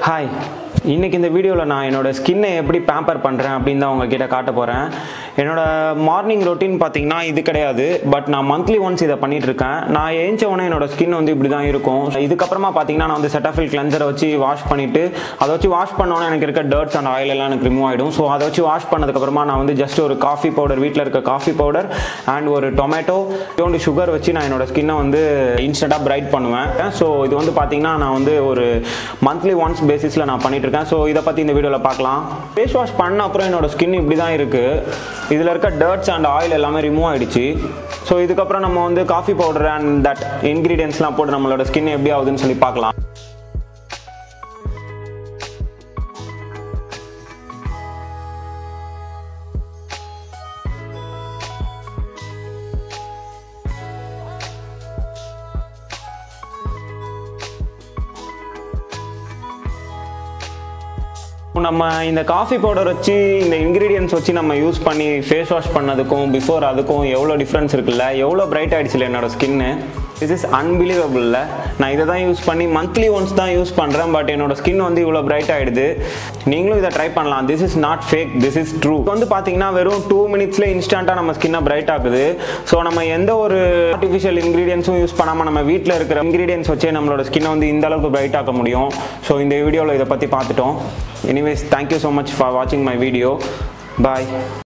hi இன்னைக்கு இந்த வீடியோவில் நான் என்னோட ஸ்கின்னை எப்படி பேம்பர் பண்ணுறேன் அப்படின்னு தான் உங்ககிட்ட காட்ட போகிறேன் என்னோட மார்னிங் ரொட்டீன் பார்த்தீங்கன்னா இது கிடையாது பட் நான் மந்த்லி ஒன்ஸ் இதை பண்ணிட்டு இருக்கேன் நான் ஏஞ்ச உடனே என்னோட ஸ்கின் வந்து இப்படி தான் இருக்கும் இதுக்கப்புறமா பார்த்தீங்கன்னா நான் வந்து செட்டாஃபில் கிளென்சரை வச்சு வாஷ் பண்ணிவிட்டு அதை வச்சு வாஷ் பண்ணோன்னே எனக்கு இருக்க டர்ட்ஸ் அண்ட் ஆயில் எல்லாம் எனக்கு ரிமூவ் ஆகிடும் ஸோ அதை வச்சு வாஷ் பண்ணதுக்கப்புறமா நான் வந்து ஜஸ்ட் ஒரு காஃபி பவுடர் வீட்டில் இருக்க காஃபி பவுடர் அண்ட் ஒரு டொமேட்டோ கொஞ்சோண்டு சுகர் வச்சு நான் என்னோட ஸ்கின்னை வந்து இன்ஸ்டண்ட்டாக பிரைட் பண்ணுவேன் ஸோ இது வந்து பார்த்தீங்கன்னா நான் வந்து ஒரு மந்த்லி ஒன்ஸ் பேசிஸில் நான் பண்ணிட்டு இருக்கேன் ஸோ இதை பற்றி இந்த வீடியோவில் பார்க்கலாம் ஃபேஸ் வாஷ் பண்ண அப்புறம் என்னோட ஸ்கின் இப்படி தான் இருக்குது இதில் இருக்க டர்ட்ஸ் அண்ட் ஆயில் எல்லாமே ரிமூவ் ஆயிடுச்சு ஸோ இதுக்கப்புறம் நம்ம வந்து காஃபி பவுடர் அண்ட் தட் இன்க்ரீடியன்ஸ்லாம் போட்டு நம்மளோட ஸ்கின் எப்படி ஆகுதுன்னு சொல்லி பார்க்கலாம் நம்ம இந்த காஃபி பவுடர் வச்சு இந்த இன்க்ரீடியன்ஸ் வச்சு நம்ம யூஸ் பண்ணி ஃபேஸ் வாஷ் பண்ணதுக்கும் பிஃபோர் அதுக்கும் எவ்வளோ டிஃப்ரென்ஸ் இருக்குல்ல எவ்வளோ பிரைட் ஆயிடுச்சுல என்னோட ஸ்கின்னு திஸ் இஸ் அன்பிலீவபிள்ல நான் இதை தான் யூஸ் பண்ணி மந்த்லி ஒன்ஸ் தான் யூஸ் பண்ணுறேன் பட் என்னோட ஸ்கின் வந்து இவ்வளோ பிரைட் ஆயிடுது நீங்களும் இதை ட்ரை பண்ணலாம் this is not fake this is true வந்து பார்த்தீங்கன்னா வெறும் டூ மினிட்ஸ்ல இன்ஸ்டண்ட்டாக நம்ம ஸ்கின்னை பிரைட் ஆகுது ஸோ நம்ம எந்த ஒரு ஆர்டிஃபிஷியல் இன்க்ரீடியன்ஸும் யூஸ் பண்ணாமல் நம்ம வீட்டில் இருக்கிற இன்க்ரீடியன்ஸ் வச்சே நம்மளோட ஸ்கின்னை வந்து இந்த அளவுக்கு பிரைட் ஆக்க முடியும் ஸோ இந்த வீடியோவில் இதை பற்றி பார்த்துட்டோம் anyways thank you so much for வாட்சிங் மை வீடியோ பாய்